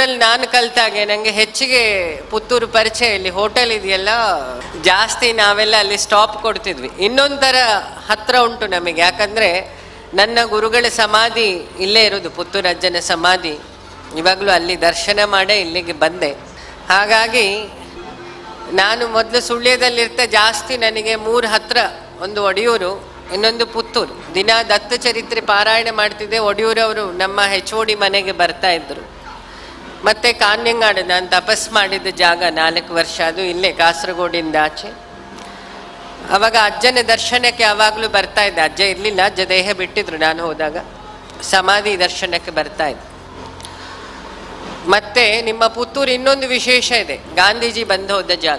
ಪುತ್ತೂರಲ್ಲಿ ನಾನು ಕಲ್ತಾಗೆ ನನಗೆ ಹೆಚ್ಚಿಗೆ ಪುತ್ತೂರು ಪರಿಚಯ ಇಲ್ಲಿ ಹೋಟೆಲ್ ಇದೆಯಲ್ಲ ಜಾಸ್ತಿ ನಾವೆಲ್ಲ ಅಲ್ಲಿ ಸ್ಟಾಪ್ ಕೊಡ್ತಿದ್ವಿ ಇನ್ನೊಂಥರ ಹತ್ರ ಉಂಟು ನಮಗೆ ಯಾಕಂದರೆ ನನ್ನ ಗುರುಗಳ ಸಮಾಧಿ ಇಲ್ಲೇ ಇರೋದು ಪುತ್ತೂರು ಅಜ್ಜನ ಸಮಾಧಿ ಇವಾಗಲೂ ಅಲ್ಲಿ ದರ್ಶನ ಮಾಡೇ ಇಲ್ಲಿಗೆ ಬಂದೆ ಹಾಗಾಗಿ ನಾನು ಮೊದಲು ಸುಳ್ಯದಲ್ಲಿರ್ತಾ ಜಾಸ್ತಿ ನನಗೆ ಮೂರು ಹತ್ರ ಒಂದು ಒಡಿಯೂರು ಇನ್ನೊಂದು ಪುತ್ತೂರು ದಿನ ದತ್ತ ಚರಿತ್ರೆ ಪಾರಾಯಣ ಮಾಡ್ತಿದ್ದೆ ಒಡಿಯೂರವರು ನಮ್ಮ ಹೆಚ್ ಓಡಿ ಮನೆಗೆ ಬರ್ತಾ ಇದ್ರು ಮತ್ತೆ ಕಾನ್ಯಂಗಾಡು ನಾನು ತಪಸ್ ಮಾಡಿದ ಜಾಗ ನಾಲ್ಕು ವರ್ಷ ಅದು ಇಲ್ಲೇ ಕಾಸರಗೋಡಿಂದ ಆಚೆ ಅವಾಗ ಅಜ್ಜನ ದರ್ಶನಕ್ಕೆ ಯಾವಾಗಲೂ ಬರ್ತಾ ಇದ್ದೆ ಅಜ್ಜ ಇರಲಿಲ್ಲ ಅಜ್ಜ ದೇಹ ಬಿಟ್ಟಿದ್ರು ನಾನು ಹೋದಾಗ ಸಮಾಧಿ ದರ್ಶನಕ್ಕೆ ಬರ್ತಾ ಇದ್ದೆ ಮತ್ತೆ ನಿಮ್ಮ ಪುತ್ತೂರು ಇನ್ನೊಂದು ವಿಶೇಷ ಇದೆ ಗಾಂಧೀಜಿ ಬಂದು ಹೋದ ಜಾಗ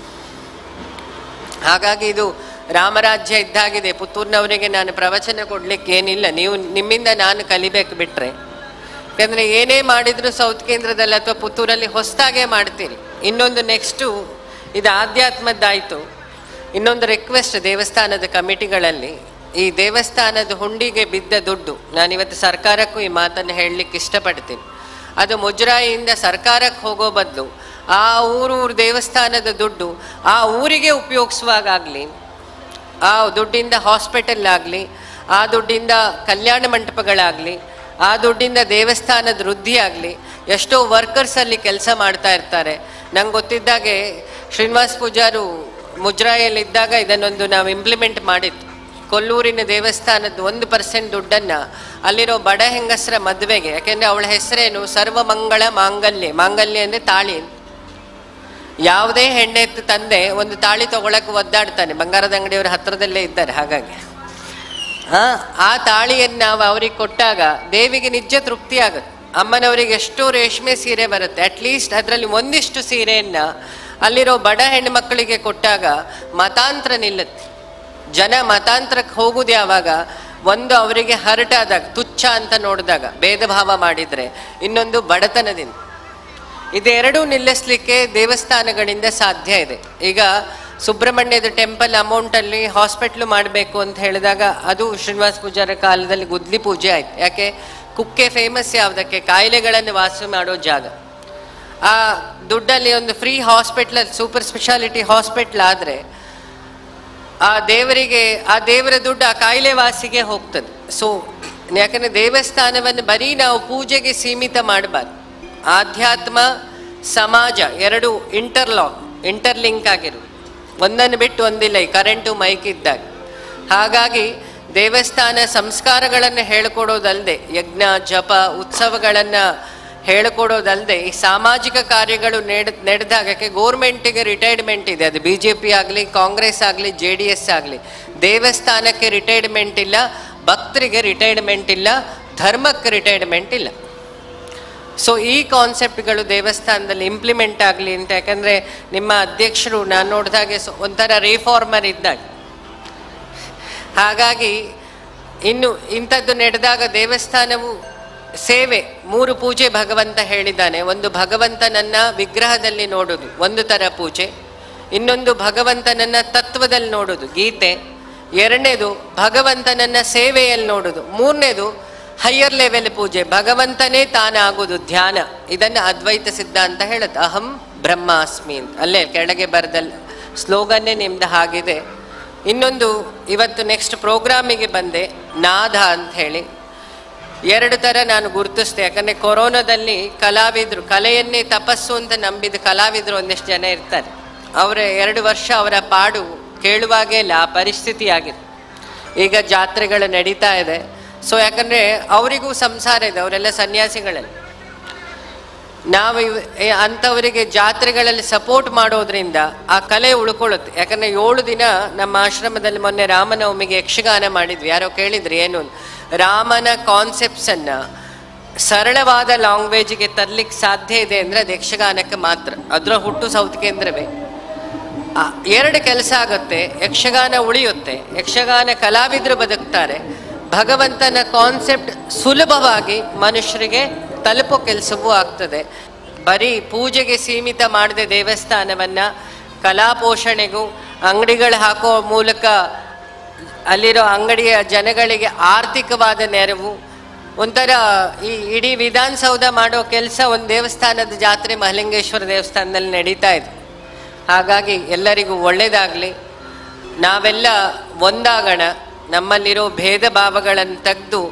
ಹಾಗಾಗಿ ಇದು ರಾಮರಾಜ್ಯ ಇದ್ದಾಗಿದೆ ಪುತ್ತೂರಿನವರಿಗೆ ನಾನು ಪ್ರವಚನ ಕೊಡ್ಲಿಕ್ಕೆ ಏನಿಲ್ಲ ನೀವು ನಿಮ್ಮಿಂದ ನಾನು ಕಲಿಬೇಕು ಬಿಟ್ರೆ ಯಾಕಂದ್ರೆ ಏನೇ ಮಾಡಿದ್ರು ಸೌತ್ ಕೇಂದ್ರದಲ್ಲಿ ಅಥವಾ ಪುತ್ತೂರಲ್ಲಿ ಹೊಸದಾಗೆ ಮಾಡ್ತೀರಿ ಇನ್ನೊಂದು ನೆಕ್ಸ್ಟು ಇದು ಆಧ್ಯಾತ್ಮದ್ದಾಯಿತು ಇನ್ನೊಂದು ರಿಕ್ವೆಸ್ಟ್ ದೇವಸ್ಥಾನದ ಕಮಿಟಿಗಳಲ್ಲಿ ಈ ದೇವಸ್ಥಾನದ ಹುಂಡಿಗೆ ಬಿದ್ದ ದುಡ್ಡು ನಾನಿವತ್ತು ಸರ್ಕಾರಕ್ಕೂ ಈ ಮಾತನ್ನು ಹೇಳಲಿಕ್ಕೆ ಇಷ್ಟಪಡ್ತೀನಿ ಅದು ಮುಜರಾಯಿಯಿಂದ ಸರ್ಕಾರಕ್ಕೆ ಹೋಗೋ ಬದಲು ಆ ಊರೂರು ದೇವಸ್ಥಾನದ ದುಡ್ಡು ಆ ಊರಿಗೆ ಉಪಯೋಗಿಸುವಾಗಲಿ ಆ ದುಡ್ಡಿಂದ ಹಾಸ್ಪಿಟಲ್ ಆಗಲಿ ಆ ದುಡ್ಡಿಂದ ಕಲ್ಯಾಣ ಮಂಟಪಗಳಾಗಲಿ ಆ ದುಡ್ಡಿಂದ ದೇವಸ್ಥಾನದ ವೃದ್ಧಿ ಆಗಲಿ ಎಷ್ಟೋ ವರ್ಕರ್ಸ್ ಅಲ್ಲಿ ಕೆಲಸ ಮಾಡ್ತಾ ಇರ್ತಾರೆ ನಂಗೆ ಗೊತ್ತಿದ್ದಾಗೆ ಶ್ರೀನಿವಾಸ್ ಪೂಜಾರು ಮುಜರಾಯಲ್ಲಿದ್ದಾಗ ಇದನ್ನೊಂದು ನಾವು ಇಂಪ್ಲಿಮೆಂಟ್ ಮಾಡಿದ್ದು ಕೊಲ್ಲೂರಿನ ದೇವಸ್ಥಾನದ ಒಂದು ಪರ್ಸೆಂಟ್ ದುಡ್ಡನ್ನು ಅಲ್ಲಿರೋ ಬಡ ಹೆಂಗಸರ ಮದುವೆಗೆ ಯಾಕೆಂದರೆ ಅವಳ ಹೆಸರೇನು ಸರ್ವಮಂಗಳ ಮಾಂಗಲ್ಯ ಮಾಂಗಲ್ಯ ಅಂದರೆ ತಾಳಿ ಯಾವುದೇ ಹೆಣ್ಣೆತ್ತು ತಂದೆ ಒಂದು ತಾಳಿ ತಗೊಳಕ್ಕೆ ಒದ್ದಾಡ್ತಾನೆ ಬಂಗಾರದ ಅಂಗಡಿಯವ್ರ ಹತ್ರದಲ್ಲೇ ಇದ್ದಾರೆ ಹಾಗಾಗಿ ಆ, ಆ ತಾಳಿಯನ್ನು ನಾವು ಅವ್ರಿಗೆ ಕೊಟ್ಟಾಗ ದೇವಿಗೆ ನಿಜ ತೃಪ್ತಿ ಆಗುತ್ತೆ ಅಮ್ಮನವರಿಗೆ ಎಷ್ಟೋ ರೇಷ್ಮೆ ಸೀರೆ ಬರುತ್ತೆ ಅಟ್ಲೀಸ್ಟ್ ಅದರಲ್ಲಿ ಒಂದಿಷ್ಟು ಸೀರೆಯನ್ನು ಅಲ್ಲಿರೋ ಬಡ ಹೆಣ್ಣು ಮಕ್ಕಳಿಗೆ ಕೊಟ್ಟಾಗ ಮತಾಂತರ ನಿಲ್ಲುತ್ತೆ ಜನ ಮತಾಂತರಕ್ಕೆ ಹೋಗುದು ಯಾವಾಗ ಒಂದು ಅವರಿಗೆ ಹರಟಾದಾಗ ತುಚ್ಛ ಅಂತ ನೋಡಿದಾಗ ಭೇದ ಭಾವ ಮಾಡಿದರೆ ಇನ್ನೊಂದು ಬಡತನದಿಂದ ಇದೆರಡೂ ನಿಲ್ಲಿಸ್ಲಿಕ್ಕೆ ದೇವಸ್ಥಾನಗಳಿಂದ ಸಾಧ್ಯ ಇದೆ ಈಗ ಸುಬ್ರಹ್ಮಣ್ಯದ ಟೆಂಪಲ್ ಅಮೌಂಟಲ್ಲಿ ಹಾಸ್ಪಿಟ್ಲು ಮಾಡಬೇಕು ಅಂತ ಹೇಳಿದಾಗ ಅದು ಶ್ರೀನಿವಾಸ ಪೂಜಾರ ಕಾಲದಲ್ಲಿ ಗುದ್ಲಿ ಪೂಜೆ ಆಯ್ತು ಯಾಕೆ ಕುಕ್ಕೆ ಫೇಮಸ್ ಯಾವುದಕ್ಕೆ ಕಾಯಿಲೆಗಳನ್ನು ವಾಸಿ ಮಾಡೋ ಜಾಗ ಆ ದುಡ್ಡಲ್ಲಿ ಒಂದು free hospital super speciality hospital ಆದರೆ ಆ ದೇವರಿಗೆ ಆ ದೇವರ ದುಡ್ಡು ಆ ಕಾಯಿಲೆ ವಾಸಿಗೆ ಹೋಗ್ತದೆ ಸೊ ಯಾಕಂದರೆ ದೇವಸ್ಥಾನವನ್ನು ಬರೀ ನಾವು ಪೂಜೆಗೆ ಸೀಮಿತ ಮಾಡಬಾರ್ದು ಆಧ್ಯಾತ್ಮ ಸಮಾಜ ಎರಡು ಇಂಟರ್ಲಾಕ್ ಇಂಟರ್ಲಿಂಕ್ ಆಗಿರು ಒಂದನ್ನು ಬಿಟ್ಟು ಒಂದಿಲ್ಲ ಈ ಕರೆಂಟು ಮೈಕ್ ಇದ್ದಾಗ ಹಾಗಾಗಿ ದೇವಸ್ಥಾನ ಸಂಸ್ಕಾರಗಳನ್ನು ಹೇಳ್ಕೊಡೋದಲ್ಲದೆ ಯಜ್ಞ ಜಪ ಉತ್ಸವಗಳನ್ನು ಹೇಳ್ಕೊಡೋದಲ್ಲದೆ ಈ ಸಾಮಾಜಿಕ ಕಾರ್ಯಗಳು ನೆಡ್ ನಡೆದಾಗಕ್ಕೆ ಗೋರ್ಮೆಂಟಿಗೆ ರಿಟೈರ್ಮೆಂಟ್ ಇದೆ ಅದು ಬಿ ಜೆ ಪಿ ಆಗಲಿ ಕಾಂಗ್ರೆಸ್ ಆಗಲಿ ಜೆ ಡಿ ಎಸ್ ಆಗಲಿ ದೇವಸ್ಥಾನಕ್ಕೆ ರಿಟೈರ್ಮೆಂಟ್ ಇಲ್ಲ ಭಕ್ತರಿಗೆ ರಿಟೈರ್ಮೆಂಟ್ ಇಲ್ಲ ಧರ್ಮಕ್ಕೆ ರಿಟೈರ್ಮೆಂಟ್ ಇಲ್ಲ ಸೊ ಈ ಕಾನ್ಸೆಪ್ಟ್ಗಳು ದೇವಸ್ಥಾನದಲ್ಲಿ ಇಂಪ್ಲಿಮೆಂಟ್ ಆಗಲಿ ಅಂತ ಯಾಕಂದರೆ ನಿಮ್ಮ ಅಧ್ಯಕ್ಷರು ನಾನು ನೋಡಿದಾಗೆ ಸೊ- ಒಂಥರ ರಿಫಾರ್ಮರ್ ಇದ್ದಾಗ ಹಾಗಾಗಿ ಇನ್ನು ಇಂಥದ್ದು ನಡೆದಾಗ ದೇವಸ್ಥಾನವು ಸೇವೆ ಮೂರು ಪೂಜೆ ಭಗವಂತ ಹೇಳಿದ್ದಾನೆ ಒಂದು ಭಗವಂತನನ್ನ ವಿಗ್ರಹದಲ್ಲಿ ನೋಡೋದು ಒಂದು ಥರ ಪೂಜೆ ಇನ್ನೊಂದು ಭಗವಂತನನ್ನ ತತ್ವದಲ್ಲಿ ನೋಡೋದು ಗೀತೆ ಎರಡನೇದು ಭಗವಂತನನ್ನ ಸೇವೆಯಲ್ಲಿ ನೋಡೋದು ಮೂರನೇದು ಹೈಯರ್ ಲೆವೆಲ್ ಪೂಜೆ ಭಗವಂತನೇ ತಾನಾಗೋದು ಧ್ಯಾನ ಇದನ್ನು ಅದ್ವೈತ ಸಿದ್ಧಾಂತ ಹೇಳುತ್ತೆ ಅಹಂ ಬ್ರಹ್ಮಾಸ್ಮಿ ಅಂತ ಅಲ್ಲೇ ಕೆಳಗೆ ಬರೆದಲ್ಲಿ ಸ್ಲೋಗನ್ನೇ ನಿಮ್ದು ಹಾಗಿದೆ ಇನ್ನೊಂದು ಇವತ್ತು ನೆಕ್ಸ್ಟ್ ಪ್ರೋಗ್ರಾಮಿಗೆ ಬಂದೆ ನಾದ ಅಂತ ಹೇಳಿ ಎರಡು ಥರ ನಾನು ಗುರುತಿಸ್ದೆ ಯಾಕಂದರೆ ಕೊರೋನಾದಲ್ಲಿ ಕಲಾವಿದರು ಕಲೆಯನ್ನೇ ತಪಸ್ಸು ಅಂತ ನಂಬಿದ ಕಲಾವಿದರು ಒಂದಿಷ್ಟು ಜನ ಇರ್ತಾರೆ ಅವರ ಎರಡು ವರ್ಷ ಅವರ ಪಾಡು ಕೇಳುವಾಗೇ ಇಲ್ಲ ಆ ಪರಿಸ್ಥಿತಿ ಆಗಿದೆ ಈಗ ಜಾತ್ರೆಗಳು ನಡೀತಾ ಇದೆ ಸೊ ಯಾಕಂದರೆ ಅವರಿಗೂ ಸಂಸಾರ ಇದೆ ಅವರೆಲ್ಲ ಸನ್ಯಾಸಿಗಳಲ್ಲಿ ನಾವು ಇವ್- ಏ- ಅಂಥವರಿಗೆ ಜಾತ್ರೆಗಳಲ್ಲಿ ಸಪೋರ್ಟ್ ಮಾಡೋದ್ರಿಂದ ಆ ಕಲೆ ಉಳ್ಕೊಳ್ಳುತ್ತೆ ಯಾಕಂದರೆ ಏಳು ದಿನ ನಮ್ಮ ಆಶ್ರಮದಲ್ಲಿ ಮೊನ್ನೆ ರಾಮನವಮಿಗೆ ಯಕ್ಷಗಾನ ಮಾಡಿದ್ವಿ ಯಾರೋ ಕೇಳಿದ್ರಿ ಏನು ಅಂತ. ರಾಮನ ಕಾನ್ಸೆಪ್ಟ್ಸನ್ನು ಸರಳವಾದ ಲ್ಯಾಂಗ್ವೇಜಿಗೆ ತರ್ಲಿಕ್ಕೆ ಸಾಧ್ಯ ಇದೆ ಅಂದರೆ ಅದು ಯಕ್ಷಗಾನಕ್ಕೆ ಮಾತ್ರ ಅದರ ಹುಟ್ಟು ಸೌತ್ ಕೇಂದ್ರವೇ ಆ, ಎರಡು ಕೆಲಸ ಆಗುತ್ತೆ ಯಕ್ಷಗಾನ ಉಳಿಯುತ್ತೆ ಯಕ್ಷಗಾನ ಕಲಾವಿದರು ಬದುಕ್ತಾರೆ ಭಗವಂತನ ಕಾನ್ಸೆಪ್ಟ್ ಸುಲಭವಾಗಿ ಮನುಷ್ಯರಿಗೆ ತಲುಪೋ ಕೆಲಸವೂ ಆಗ್ತದೆ ಬರೀ ಪೂಜೆಗೆ ಸೀಮಿತ ಮಾಡದೆ ದೇವಸ್ಥಾನವನ್ನು ಕಲಾ ಪೋಷಣೆಗೂ ಅಂಗಡಿಗಳು ಹಾಕೋ ಮೂಲಕ ಅಲ್ಲಿರೋ ಅಂಗಡಿಯ ಜನಗಳಿಗೆ ಆರ್ಥಿಕವಾದ ನೆರವು ಒಂಥರ ಈ ಇಡೀ ವಿಧಾನಸೌಧ ಮಾಡೋ ಕೆಲಸ ಒಂದು ದೇವಸ್ಥಾನದ ಜಾತ್ರೆ ಮಹಲಿಂಗೇಶ್ವರ ದೇವಸ್ಥಾನದಲ್ಲಿ ನಡೀತಾ ಇದೆ ಹಾಗಾಗಿ ಎಲ್ಲರಿಗೂ ಒಳ್ಳೆಯದಾಗಲಿ ನಾವೆಲ್ಲ ಒಂದಾಗೋಣ ನಮ್ಮಲ್ಲಿರೋ ಭೇದ ಭಾವಗಳನ್ನು ತೆಗೆದು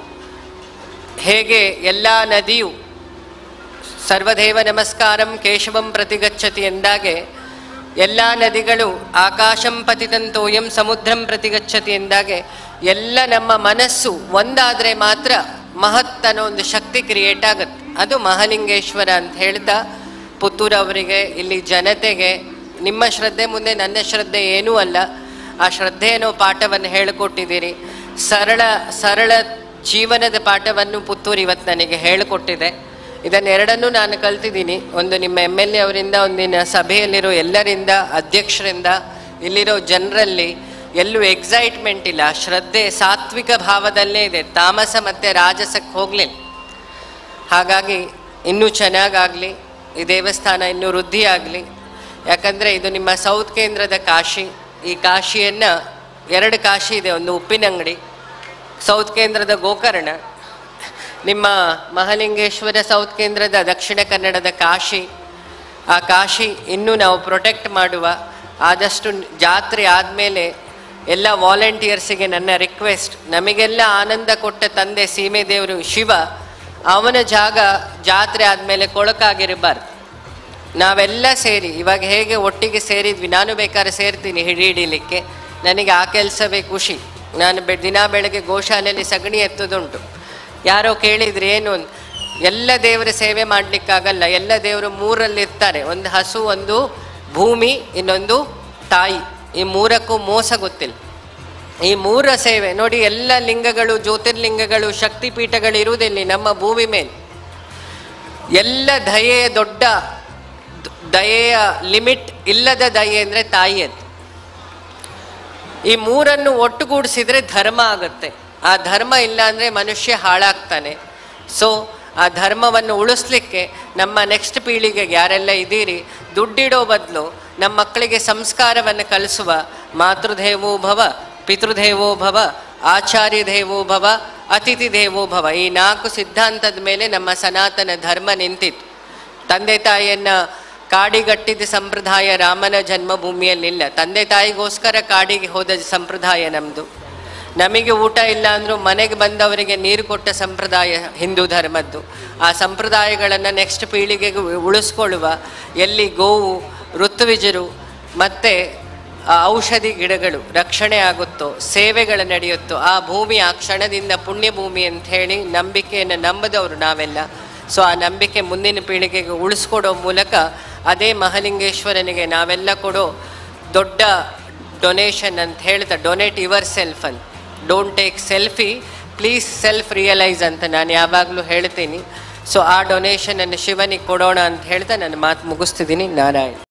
ಹೇಗೆ ಎಲ್ಲ ನದಿಯು ಸರ್ವದೇವ ನಮಸ್ಕಾರಂ ಕೇಶವಂ ಪ್ರತಿಗಚ್ಚತಿ ಎಂದಾಗೆ ಎಲ್ಲ ನದಿಗಳು ಆಕಾಶಂ ಪತಿತಂತೋಯಂ ಸಮುದ್ರಂ ಪ್ರತಿಗಚ್ಚತಿ ಎಂದಾಗೆ ಎಲ್ಲ ನಮ್ಮ ಮನಸ್ಸು ಒಂದಾದರೆ ಮಾತ್ರ ಮಹತ್ ಅನ್ನೋ ಒಂದು ಶಕ್ತಿ ಕ್ರಿಯೇಟ್ ಆಗುತ್ತೆ ಅದು ಮಹಾಲಿಂಗೇಶ್ವರ ಅಂತ ಹೇಳ್ತಾ ಪುತ್ತೂರು ಅವರಿಗೆ ಇಲ್ಲಿ ಜನತೆಗೆ ನಿಮ್ಮ ಶ್ರದ್ಧೆ ಮುಂದೆ ನನ್ನ ಶ್ರದ್ಧೆ ಏನೂ ಅಲ್ಲ ಆ ಶ್ರದ್ಧೆ ಅನ್ನೋ ಪಾಠವನ್ನು ಹೇಳಿಕೊಟ್ಟಿದ್ದೀರಿ ಸರಳ ಸರಳ ಜೀವನದ ಪಾಠವನ್ನು ಪುತ್ತೂರು ಇವತ್ತು ನನಗೆ ಹೇಳಿಕೊಟ್ಟಿದೆ ಇದನ್ನೆರಡನ್ನೂ ನಾನು ಕಲ್ತಿದ್ದೀನಿ ಒಂದು ನಿಮ್ಮ ಎಮ್ ಎಲ್ ಎ ಅವರಿಂದ ಒಂದಿನ ಸಭೆಯಲ್ಲಿರೋ ಎಲ್ಲರಿಂದ ಅಧ್ಯಕ್ಷರಿಂದ ಇಲ್ಲಿರೋ ಜನರಲ್ಲಿ ಎಲ್ಲೂ ಎಕ್ಸೈಟ್ಮೆಂಟ್ ಇಲ್ಲ ಶ್ರದ್ಧೆ ಸಾತ್ವಿಕ ಭಾವದಲ್ಲೇ ಇದೆ ತಾಮಸ ಮತ್ತು ರಾಜಸಕ್ಕೆ ಹೋಗಲಿಲ್ಲ ಹಾಗಾಗಿ ಇನ್ನೂ ಚೆನ್ನಾಗಾಗಲಿ ಈ ದೇವಸ್ಥಾನ ಇನ್ನೂ ವೃದ್ಧಿ ಆಗಲಿ ಯಾಕಂದರೆ ಇದು ನಿಮ್ಮ ಸೌತ್ ಕೇಂದ್ರದ ಕಾಶಿ ಈ ಕಾಶಿಯನ್ನು ಎರಡು ಕಾಶಿ ಇದೆ ಒಂದು ಉಪ್ಪಿನಂಗಡಿ ಸೌತ್ ಕೇಂದ್ರದ ಗೋಕರ್ಣ ನಿಮ್ಮ ಮಹಾಲಿಂಗೇಶ್ವರ ಸೌತ್ ಕೇಂದ್ರದ ದಕ್ಷಿಣ ಕನ್ನಡದ ಕಾಶಿ ಆ ಕಾಶಿ ಇನ್ನೂ ನಾವು ಪ್ರೊಟೆಕ್ಟ್ ಮಾಡುವ ಆದಷ್ಟು ಜಾತ್ರೆ ಆದಮೇಲೆ ಎಲ್ಲ ವಾಲಂಟಿಯರ್ಸಿಗೆ ನನ್ನ ರಿಕ್ವೆಸ್ಟ್ ನಮಗೆಲ್ಲ ಆನಂದ ಕೊಟ್ಟ ತಂದೆ ಸೀಮೆ ದೇವರು ಶಿವ ಅವನ ಜಾಗ ಜಾತ್ರೆ ಆದಮೇಲೆ ಕೊಳಕಾಗಿರಬಾರ್ದು ನಾವೆಲ್ಲ ಸೇರಿ ಇವಾಗ ಹೇಗೆ ಒಟ್ಟಿಗೆ ಸೇರಿದ್ವಿ ನಾನು ಬೇಕಾದ್ರೆ ಸೇರ್ತೀನಿ ಹಿಡಿ ಹಿಡಿಲಿಕ್ಕೆ ನನಗೆ ಆ ಕೆಲಸವೇ ಖುಷಿ ನಾನು ಬೆ ದಿನ ಬೆಳಗ್ಗೆ ಗೋಶಾಲೆಯಲ್ಲಿ ಸಗಣಿ ಎತ್ತುದುಂಟು ಯಾರೋ ಕೇಳಿದ್ರು ಏನು ಅಂತ. ಎಲ್ಲ ದೇವರ ಸೇವೆ ಮಾಡಲಿಕ್ಕಾಗಲ್ಲ ಎಲ್ಲ ದೇವರು ಮೂರಲ್ಲಿ ಇರ್ತಾರೆ ಒಂದು ಹಸು ಒಂದು ಭೂಮಿ ಇನ್ನೊಂದು ತಾಯಿ ಈ ಮೂರಕ್ಕೂ ಮೋಸ ಗೊತ್ತಿಲ್ಲ ಈ ಮೂರ ಸೇವೆ ನೋಡಿ ಎಲ್ಲ ಲಿಂಗಗಳು ಜ್ಯೋತಿರ್ಲಿಂಗಗಳು ಶಕ್ತಿಪೀಠಗಳು ಇರುವುದಿಲ್ಲ ನಮ್ಮ ಭೂಮಿ ಮೇಲೆ ಎಲ್ಲ ದಯೆಯ ದೊಡ್ಡ ದ- ದಯೆಯ ಲಿಮಿಟ್ ಇಲ್ಲದ ದಯೆ ಅಂದರೆ ತಾಯಿಯದ್ದು ಈ ಮೂರನ್ನು ಒಟ್ಟುಗೂಡಿಸಿದ್ರೆ ಧರ್ಮ ಆಗುತ್ತೆ ಆ ಧರ್ಮ ಇಲ್ಲ ಅಂದರೆ ಮನುಷ್ಯ ಹಾಳಾಗ್ತಾನೆ ಸೊ ಆ ಧರ್ಮವನ್ನು ಉಳಿಸ್ಲಿಕ್ಕೆ ನಮ್ಮ ನೆಕ್ಸ್ಟ್ ಪೀಳಿಗೆಗೆ ಯಾರೆಲ್ಲ ಇದ್ದೀರಿ ದುಡ್ಡಿಡೋ ಬದಲು ನಮ್ಮ ಮಕ್ಕಳಿಗೆ ಸಂಸ್ಕಾರವನ್ನು ಕಲಿಸುವ ಮಾತೃದೇವೋ ಭವ ಪಿತೃದೇವೋ ಭವ ಆಚಾರ್ಯ ದೇವೋ ಭವ ಅತಿಥಿ ದೇವೋ ಭವ ಈ ನಾಲ್ಕು ಸಿದ್ಧಾಂತದ ಮೇಲೆ ನಮ್ಮ ಸನಾತನ ಧರ್ಮ ನಿಂತಿತ್ತು ತಂದೆ ತಾಯಿಯನ್ನ ಕಾಡಿಗಟ್ಟಿದ ಸಂಪ್ರದಾಯ ರಾಮನ ಜನ್ಮಭೂಮಿಯಲ್ಲಿಲ್ಲ ತಂದೆ ತಾಯಿಗೋಸ್ಕರ ಕಾಡಿಗೆ ಹೋದ ಸಂಪ್ರದಾಯ ನಮ್ಮದು ನಮಗೆ ಊಟ ಇಲ್ಲ ಅಂದರೂ ಮನೆಗೆ ಬಂದವರಿಗೆ ನೀರು ಕೊಟ್ಟ ಸಂಪ್ರದಾಯ ಹಿಂದೂ ಧರ್ಮದ್ದು ಆ ಸಂಪ್ರದಾಯಗಳನ್ನು ನೆಕ್ಸ್ಟ್ ಪೀಳಿಗೆಗೆ ಉ- ಉಳಿಸ್ಕೊಳ್ಳುವ ಎಲ್ಲಿ ಗೋವು ಋತುವಿಜರು ಮತ್ತು ಆ ಔಷಧಿ ಗಿಡಗಳು ರಕ್ಷಣೆ ಆಗುತ್ತೋ ಸೇವೆಗಳು ನಡೆಯುತ್ತೋ ಆ ಭೂಮಿ ಆ ಕ್ಷಣದಿಂದ ಪುಣ್ಯ ಭೂಮಿ ಅಂತ ಹೇಳಿ ನಂಬಿಕೆಯನ್ನು ನಂಬದವರು ನಾವೆಲ್ಲ ಸೊ ಆ ನಂಬಿಕೆ ಮುಂದಿನ ಪೀಳಿಗೆಗೆ ಉಳಿಸ್ಕೊಡೋ ಮೂಲಕ ಅದೇ ಮಹಾಲಿಂಗೇಶ್ವರನಿಗೆ ನಾವೆಲ್ಲ ಕೊಡೋ ದೊಡ್ಡ ಡೊನೇಷನ್ ಅಂತ ಹೇಳ್ತಾ ಡೊನೇಟ್ ಯುವರ್ ಸೆಲ್ಫ್ ಅಂತ don't take selfie please self realise ಅಂತ ನಾನು ಯಾವಾಗಲೂ ಹೇಳ್ತೀನಿ ಸೊ ಆ ಡೊನೇಷನನ್ನು ಶಿವನಿಗೆ ಕೊಡೋಣ ಅಂತ ಹೇಳ್ತಾ ನನ್ನ ಮಾತು ಮುಗಿಸ್ತಿದ್ದೀನಿ ನಾರಾಯಣ